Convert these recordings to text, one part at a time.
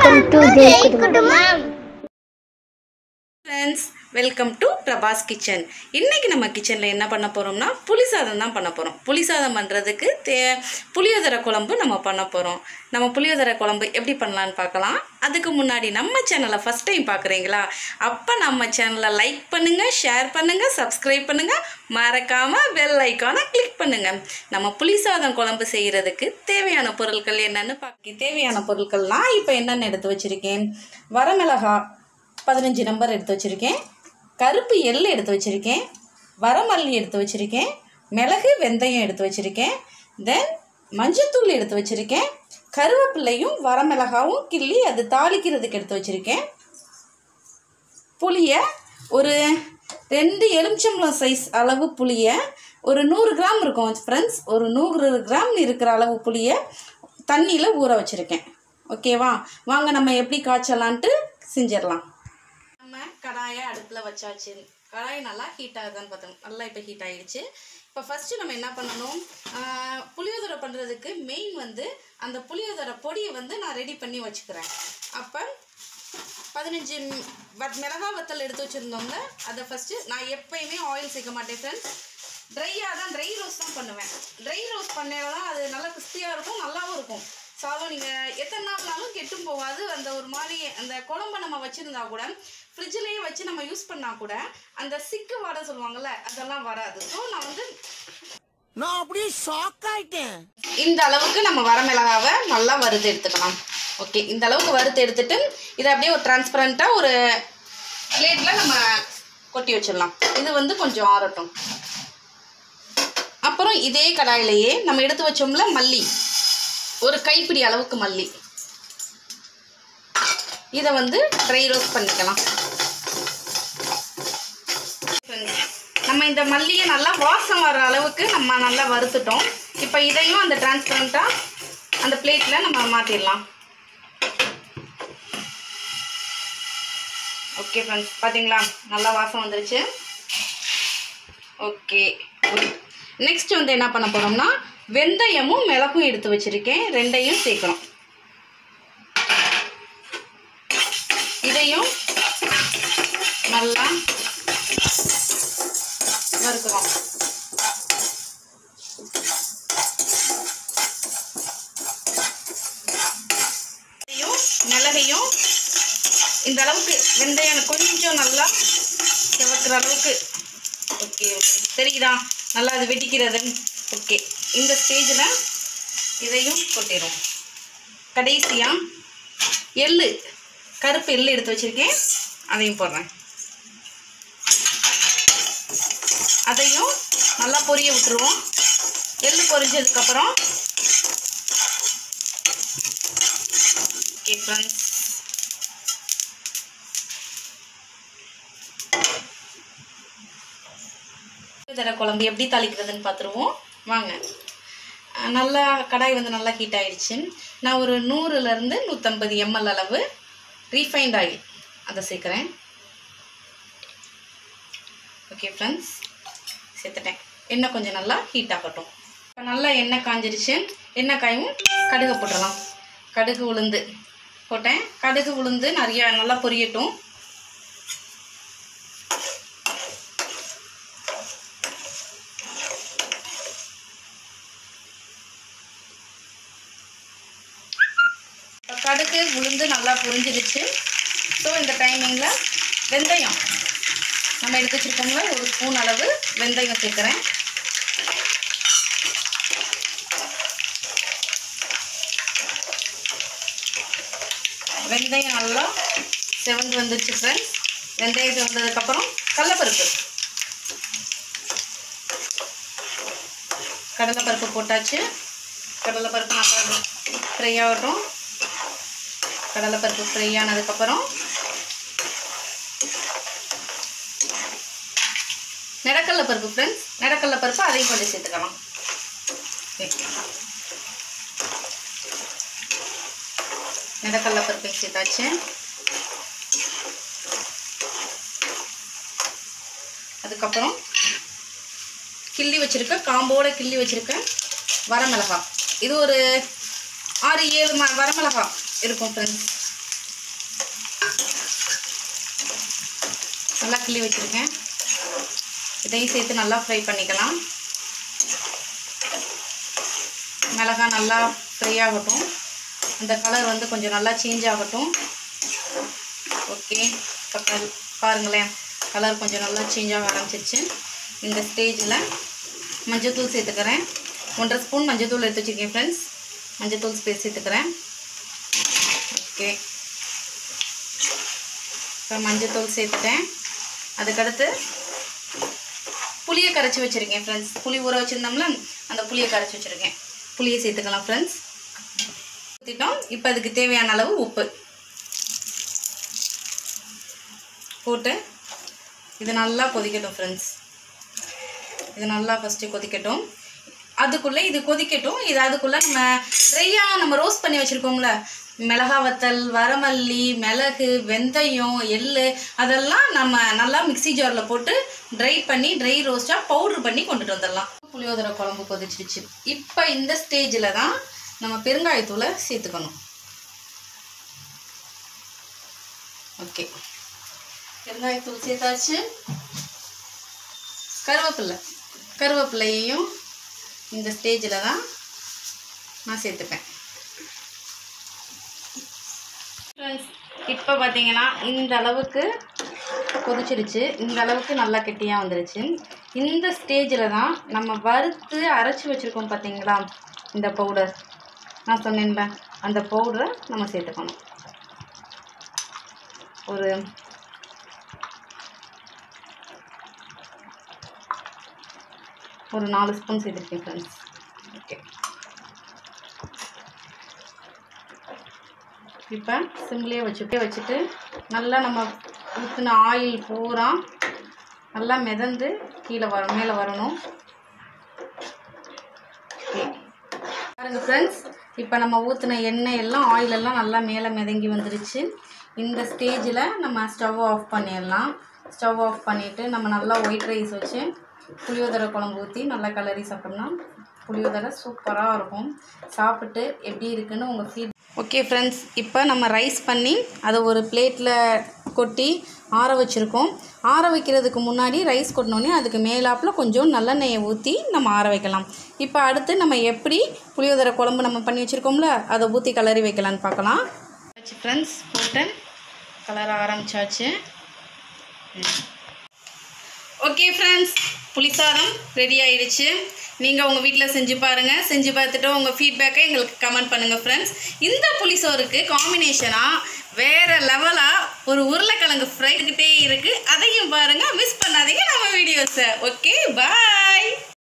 welcome to Jai குடும்பம் friends welcome to Prabhas kitchen இன்றைக்கி நம்ம கிச்சனில் என்ன பண்ண போகிறோம்னா புளி சாதம் தான் பண்ண போகிறோம் புளி சாதம் பண்ணுறதுக்கு தே புளியோதரை குழம்பு நம்ம பண்ண போகிறோம் நம்ம புளியோதரை குழம்பு எப்படி பண்ணலான்னு பார்க்கலாம் அதுக்கு முன்னாடி நம்ம சேனலை ஃபஸ்ட் டைம் பார்க்குறீங்களா அப்போ நம்ம சேனலை லைக் பண்ணுங்கள் ஷேர் பண்ணுங்கள் சப்ஸ்கிரைப் பண்ணுங்கள் மறக்காமல் பெல் ஐக்கானை கிளிக் பண்ணுங்கள் நம்ம புளி சாதம் குழம்பு செய்கிறதுக்கு தேவையான பொருட்கள் என்னென்னு பார்க்க தேவையான பொருட்கள்லாம் இப்போ என்னென்ன எடுத்து வச்சுருக்கேன் வரமிளகா பதினஞ்சு நம்பர் எடுத்து வச்சுருக்கேன் கருப்பு எள் எடுத்து வச்சுருக்கேன் வரமல்லி எடுத்து வச்சுருக்கேன் மிளகு வெந்தயம் எடுத்து வச்சுருக்கேன் தென் மஞ்சத்தூள் எடுத்து வச்சுருக்கேன் கருவேப்பிலையும் வரமிளகாவும் கிள்ளி அது தாளிக்கிறதுக்கு எடுத்து வச்சுருக்கேன் புளியை ஒரு ரெண்டு எலுமிச்சம்பழம் சைஸ் அளவு புளியை ஒரு நூறு கிராம் இருக்கும் ஃப்ரெண்ட்ஸ் ஒரு நூறு கிராம் இருக்கிற அளவு புளியை தண்ணியில் ஊற வச்சுருக்கேன் ஓகேவா வாங்க நம்ம எப்படி காய்ச்சலான்ட்டு செஞ்சிடலாம் நம்ம கடாயை அடுப்பில் வச்சாச்சு கடாய் நல்லா ஹீட் ஆகுதான்னு பார்த்தோம் நல்லா இப்போ ஹீட் ஆகிடுச்சு இப்போ ஃபஸ்ட்டு நம்ம என்ன பண்ணணும் ஆஹ், புளியோதரை பண்ணுறதுக்கு மெயின் வந்து அந்த புளியோதரை பொடியை வந்து நான் ரெடி பண்ணி வச்சுக்கிறேன் அப்போ பதினஞ்சு ம்- வத் மிளகா வத்தல் எடுத்து வச்சுருந்தோம்ல அதை ஃபஸ்ட்டு நான் எப்பயுமே ஆயில் சேர்க்க மாட்டேன் ஃப்ரெண்ட்ஸ் ட்ரையாக தான் ட்ரை ரோஸ்ட் தான் பண்ணுவேன் ட்ரை ரோஸ்ட் பண்ணேலாம் அது நல்லா கிறிஸ்பியாக இருக்கும் நல்லாவும் இருக்கும் சாதம் நீங்கள் எத்தனை நாள்னாலும் கெட்டும் போகாது அந்த ஒரு மாதிரி அந்த குழம்ப நம்ம வச்சுருந்தா கூட ஃப்ரிட்ஜ்லேயே வச்சு நம்ம யூஸ் பண்ணால் கூட அந்த சிக்கு வாடை சொல்லுவாங்கள்ல அதெல்லாம் வராது ஸோ நான் வந்து நான் அப்படியே ஷாக் ஆயிட்டேன் இந்த அளவுக்கு நம்ம வரமிளகாவை நல்லா வறுத்து எடுத்துக்கலாம் ஓகே இந்த அளவுக்கு வறுத்து எடுத்துட்டு இதை அப்படியே ஒரு டிரான்ஸ்பரண்ட்டாக ஒரு பிளேட்டில் நம்ம கொட்டி வச்சிடலாம் இது வந்து கொஞ்சம் ஆறட்டும் அப்புறம் இதே கடாயிலேயே நம்ம எடுத்து வச்சோம்ல மல்லி ஒரு கைப்பிடி அளவுக்கு மல்லி இதை வந்து ட்ரை ரோஸ்ட் பண்ணிக்கலாம் நம்ம இந்த மல்லியை நல்லா வாசம் வர அளவுக்கு நம்ம நல்லா வறுத்துட்டோம் இப்போ இதையும் அந்த டிரான்ஸ்பரண்ட்டாக அந்த பிளேட்டில் நம்ம மாற்றிடலாம் ஓகே ஃப்ரெண்ட்ஸ் பார்த்தீங்களா நல்லா வாசம் வந்துருச்சு ஓகே நெக்ஸ்ட் வந்து என்ன பண்ண போகிறோம்னா வெந்தயமும் மிளகும் எடுத்து வச்சுருக்கேன் ரெண்டையும் சேர்க்கணும் இதையும் நல்லா வறுக்கிறோம் இதையும் மிளகையும் இந்த அளவுக்கு வெந்தயம் கொஞ்சம் நல்லா செவக்கிற அளவுக்கு ஓகே தெரியுதா நல்லா அது வெடிக்கிறது ஓகே இந்த ஸ்டேஜில் இதையும் கொட்டிடும் கடைசியாக எள்ளு கருப்பு எள்ளு எடுத்து வச்சுருக்கேன் அதையும் போடுறேன் அதையும் நல்லா பொரிய விட்டுருவோம் எள்ளு பொரிஞ்சதுக்கப்புறம் ஓகே ஃப்ரெண்ட்ஸ் தர குழம்பு எப்படி தாளிக்கிறதுன்னு பார்த்துருவோம் வாங்க அஹ் நல்லா கடாய் வந்து நல்லா ஹீட் ஆயிடுச்சு நான் ஒரு நூறுலேருந்து நூற்றம்பது எம்எல் அளவு ரீஃபைண்ட் ஆயில் அதை சேர்க்குறேன் ஓகே ஃப்ரெண்ட்ஸ் சேர்த்துட்டேன் எண்ணெய் கொஞ்சம் நல்லா ஹீட் ஆகட்டும் இப்போ நல்லா எண்ணெய் காஞ்சிருச்சு எண்ணெய் காயும் கடுகு போட்டுடலாம் கடுகு உளுந்து போட்டேன் கடுகு உளுந்து நிறையா நல்லா பொரியட்டும் இப்போ கடுகு உளுந்து நல்லா பொரிஞ்சிருச்சு ஸோ இந்த டைமிங்கில் வெந்தயம் நம்ம எடுத்து வச்சுருக்கோம்ல ஒரு ஸ்பூன் அளவு வெந்தயம் சேர்க்குறேன் வெந்தயம் நல்லா செவந்து வந்துருச்சு ஃப்ரெண்ட்ஸ் வெந்தயம் செவந்ததுக்கப்புறம் கடலைப்பருப்பு கடலைப்பருப்பு போட்டாச்சு கடலைப்பருப்பு நல்லா ஃப்ரை ஆகட்டும் கடலைப்பருப்பு ஃப்ரை ஆனதுக்கப்புறம் நிலக்கடலை பருப்பு ஃப்ரெண்ட்ஸ் நிலக்கடலை பருப்பு அதையும் கொஞ்சம் சேர்த்துக்கலாம் நிலக்கடலை பருப்பையும் சேர்த்தாச்சு அதுக்கப்புறம் கிள்ளி வச்சுருக்க காம்போட கிள்ளி வச்சுருக்க வரமிளகா இது ஒரு ஆறு ஏழு ம வரமிளகா இருக்கும் ஃப்ரெண்ட்ஸ் நல்லா கிள்ளி வச்சுருக்கேன் இதையும் சேர்த்து நல்லா ஃப்ரை பண்ணிக்கலாம் மிளகா நல்லா ஃப்ரை ஆகட்டும் அந்த கலர் வந்து கொஞ்சம் நல்லா சேஞ்ச் ஆகட்டும் ஓகே இப்போ கல் பாருங்களேன் கலர் கொஞ்சம் நல்லா சேஞ்ச் ஆக ஆரம்பிச்சிருச்சு இந்த ஸ்டேஜில் மஞ்சத்தூள் சேர்த்துக்கிறேன் ஒன்றரை ஸ்பூன் மஞ்சத்தூள் எடுத்து வச்சுருக்கேன் ஃப்ரெண்ட்ஸ் மஞ்சத்தூள் ஸ்பேஸ் சேர்த்துக்கிறேன் ஓகே இப்போ மஞ்சத்தூள் சேர்த்துட்டேன் அதுக்கடுத்து புளியை கரைச்சி வச்சுருக்கேன் ஃப்ரெண்ட்ஸ் புளி ஊற வச்சுருந்தோம்ல அந்த புளியை கரைச்சி வச்சுருக்கேன் புளியை சேர்த்துக்கலாம் ஃப்ரெண்ட்ஸ் ஊற்றிட்டோம் இப்போ அதுக்கு தேவையான அளவு உப்பு போட்டு இது நல்லா கொதிக்கட்டும் ஃப்ரெண்ட்ஸ் இது நல்லா ஃபஸ்ட்டு கொதிக்கட்டும் அதுக்குள்ளே இது கொதிக்கட்டும் இது அதுக்குள்ளே நம்ம ட்ரையாக நம்ம ரோஸ்ட் பண்ணி வச்சுருக்கோம்ல மிளகா வத்தல் வரமல்லி மிளகு வெந்தயம் எள்ளு அதெல்லாம் நம்ம நல்லா மிக்ஸி ஜாரில் போட்டு ட்ரை பண்ணி ட்ரை ரோஸ்ட்டாக பவுட்ரு பண்ணி கொண்டுட்டு வந்துடலாம் புளியோதரை குழம்பு கொதிச்சிடுச்சு இப்போ இந்த ஸ்டேஜில் தான் நம்ம பெருங்காயத்தூளை சேர்த்துக்கணும் ஓகே பெருங்காயத்தூள் சேர்த்தாச்சு கருவேப்பில்லை கருவேப்பிலையையும் இந்த ஸ்டேஜில் தான் நான் சேர்த்துப்பேன் ஃப்ரெண்ட்ஸ் இப்போ பார்த்தீங்கன்னா இந்த அளவுக்கு கொதிச்சிருச்சு இந்த அளவுக்கு நல்லா கெட்டியாக வந்துருச்சு இந்த ஸ்டேஜில் தான் நம்ம வறுத்து அரைச்சி வச்சுருக்கோம் பார்த்தீங்களா இந்த பவுடர் நான் சொன்னேன்ல அந்த பவுடரை நம்ம சேர்த்துக்கணும் ஒரு ஒரு நாலு ஸ்பூன் சேர்த்துருக்கேன் ஃப்ரெண்ட்ஸ் ஓகே இப்போ சிம்லேயே வச்சுட்டே வச்சுட்டு நல்லா நம்ம ஊற்றின ஆயில் பூரா நல்லா மிதந்து கீழே வர மேலே வரணும் ஓகே பாருங்க ஃப்ரெண்ட்ஸ் இப்போ நம்ம ஊற்றின எண்ணெய் எல்லாம் ஆயில் எல்லாம் நல்லா மேலே மிதங்கி வந்துருச்சு இந்த ஸ்டேஜில் நம்ம ஸ்டவ் ஆஃப் பண்ணிடலாம் ஸ்டவ் ஆஃப் பண்ணிவிட்டு நம்ம நல்லா ஒயிட் ரைஸ் வச்சு புளியோதரை குழம்பு ஊற்றி நல்லா கலரி சாப்பிட்டோம்னா புளியோதரை சூப்பராக இருக்கும் சாப்பிட்டு எப்படி இருக்குன்னு உங்கள் ஃபீட் ஓகே ஃப்ரெண்ட்ஸ் இப்போ நம்ம ரைஸ் பண்ணி அதை ஒரு பிளேட்டில் கொட்டி ஆற வச்சுருக்கோம் ஆற வைக்கிறதுக்கு முன்னாடி ரைஸ் கொட்டினோடனே அதுக்கு மேலாப்பில் கொஞ்சம் நல்லெண்ணெயை ஊற்றி நம்ம ஆற வைக்கலாம் இப்போ அடுத்து நம்ம எப்படி புளியோதரை குழம்பு நம்ம பண்ணி வச்சுருக்கோம்ல அதை ஊற்றி கலரி வைக்கலான்னு பார்க்கலாம் ஃப்ரெண்ட்ஸ் போட்டு கலர ஆரம்பிச்சாச்சு ஓகே ஃப்ரெண்ட்ஸ் புளிசாதம் ரெடி ஆயிடுச்சு நீங்கள் உங்கள் வீட்டில் செஞ்சு பாருங்கள் செஞ்சு பார்த்துட்டு உங்கள் ஃபீட்பேக்கை எங்களுக்கு கமெண்ட் பண்ணுங்கள் ஃப்ரெண்ட்ஸ் இந்த புளிசோறுக்கு காம்பினேஷனாக வேறு லெவலாக ஒரு உருளைக்கிழங்கு ஃப்ரை கிட்டே இருக்குது அதையும் பாருங்கள் மிஸ் பண்ணாதீங்க நம்ம வீடியோஸை ஓகே பாய்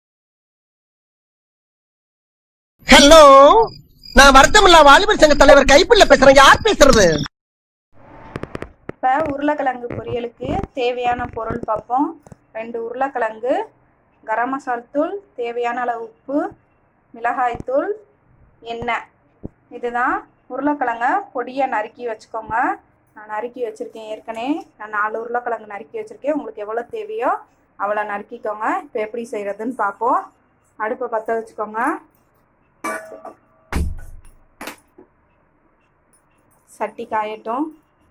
ஹலோ நான் வருத்தமில்லா வாலிபர் சங்க தலைவர் கைப்பிள்ள பேசுறேன் யார் பேசுறது இப்போ உருளைக்கிழங்கு பொரியலுக்கு தேவையான பொருள் பார்ப்போம் ரெண்டு உருளைக்கிழங்கு கரம் மசால் தூள் தேவையான அளவு உப்பு மிளகாய்த்தூள் எண்ணெய் இதுதான் உருளைக்கிழங்க பொடியாக நறுக்கி வச்சுக்கோங்க நான் நறுக்கி வச்சுருக்கேன் ஏற்கனவே நான் நாலு உருளைக்கிழங்கு நறுக்கி வச்சுருக்கேன் உங்களுக்கு எவ்வளோ தேவையோ அவ்வளோ நறுக்கிக்கோங்க இப்போ எப்படி செய்கிறதுன்னு பார்ப்போம் அடுப்பை பற்ற வச்சுக்கோங்க சட்டி காயட்டும்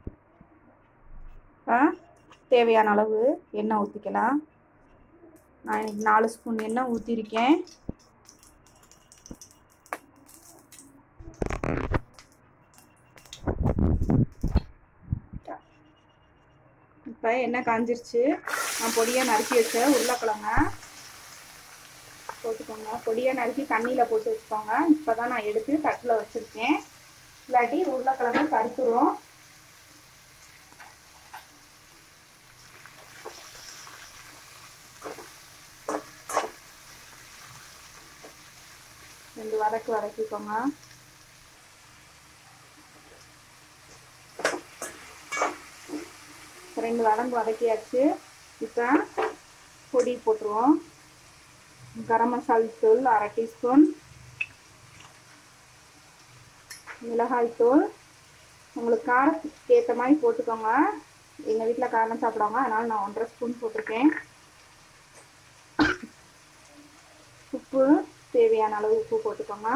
ஆ தேவையான அளவு எண்ணெய் ஊற்றிக்கலாம் நான் இன்னைக்கு நாலு ஸ்பூன் எண்ணெய் ஊற்றிருக்கேன் இப்போ எண்ணெய் காஞ்சிருச்சு நான் பொடியாக நறுக்கி வச்ச உருளைக்கிழங்க போட்டுக்கோங்க பொடியாக நறுக்கி தண்ணியில் போட்டு வச்சுக்கோங்க இப்போ தான் நான் எடுத்து தட்டில் வச்சுருக்கேன் இல்லாட்டி உருளைக்கிழங்கு கருத்துரும் ரெண்டு வதக்கு வதக்கிக்கோங்க ரெண்டு வதங்கு வதக்கியாச்சு இப்போ பொடி போட்டுருவோம் கரம் மசால் தூள் அரை டீஸ்பூன் மிளகாய் தூள் உங்களுக்கு காரத்துக்கு ஏற்ற மாதிரி போட்டுக்கோங்க எங்கள் வீட்டில் காரம் சாப்பிடுவாங்க அதனால் நான் ஒன்றரை ஸ்பூன் போட்டிருக்கேன் உப்பு தேவையான அளவு உப்பு போட்டுக்கோங்க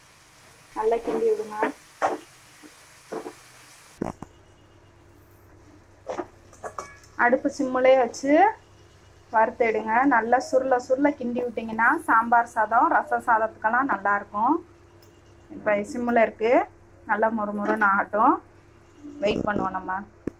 நல்லா கிண்டி விடுங்க அடுப்பு சிம்முலே வச்சு வறுத்து எடுங்க நல்லா சுருள சுருள கிண்டி விட்டிங்கன்னா சாம்பார் சாதம் ரசம் சாதத்துக்கெல்லாம் நல்லாயிருக்கும் இப்போ சிம்மில் இருக்குது நல்லா மொறு மொறுன்னு ஆகட்டும் வெயிட் பண்ணுவோம் நம்ம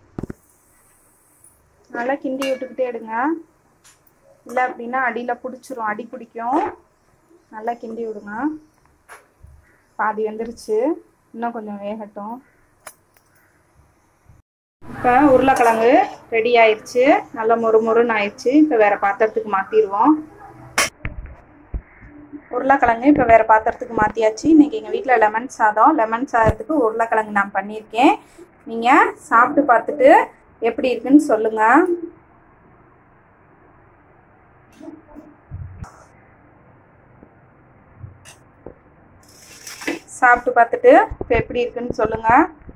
நல்லா கிண்டி விட்டுக்கிட்டே எடுங்க இல்லை அப்படின்னா அடியில் பிடிச்சிரும் அடி பிடிக்கும் நல்லா கிண்டி விடுங்க பாதி வெந்துருச்சு இன்னும் கொஞ்சம் வேகட்டும் இப்போ உருளைக்கிழங்கு ரெடி ஆயிடுச்சு நல்லா மொறு மொறுன்னு ஆயிடுச்சு இப்போ வேறு பாத்திரத்துக்கு மாற்றிடுவோம் உருளைக்கிழங்கு இப்போ வேறு பாத்திரத்துக்கு மாற்றியாச்சு இன்றைக்கி எங்கள் வீட்டில் லெமன் சாதம் லெமன் சாதத்துக்கு உருளைக்கிழங்கு நான் பண்ணியிருக்கேன் நீங்கள் சாப்பிட்டு பார்த்துட்டு எப்படி இருக்குன்னு சொல்லுங்கள் சாப்பிட்டு பார்த்துட்டு இப்போ எப்படி இருக்குன்னு சொல்லுங்கள்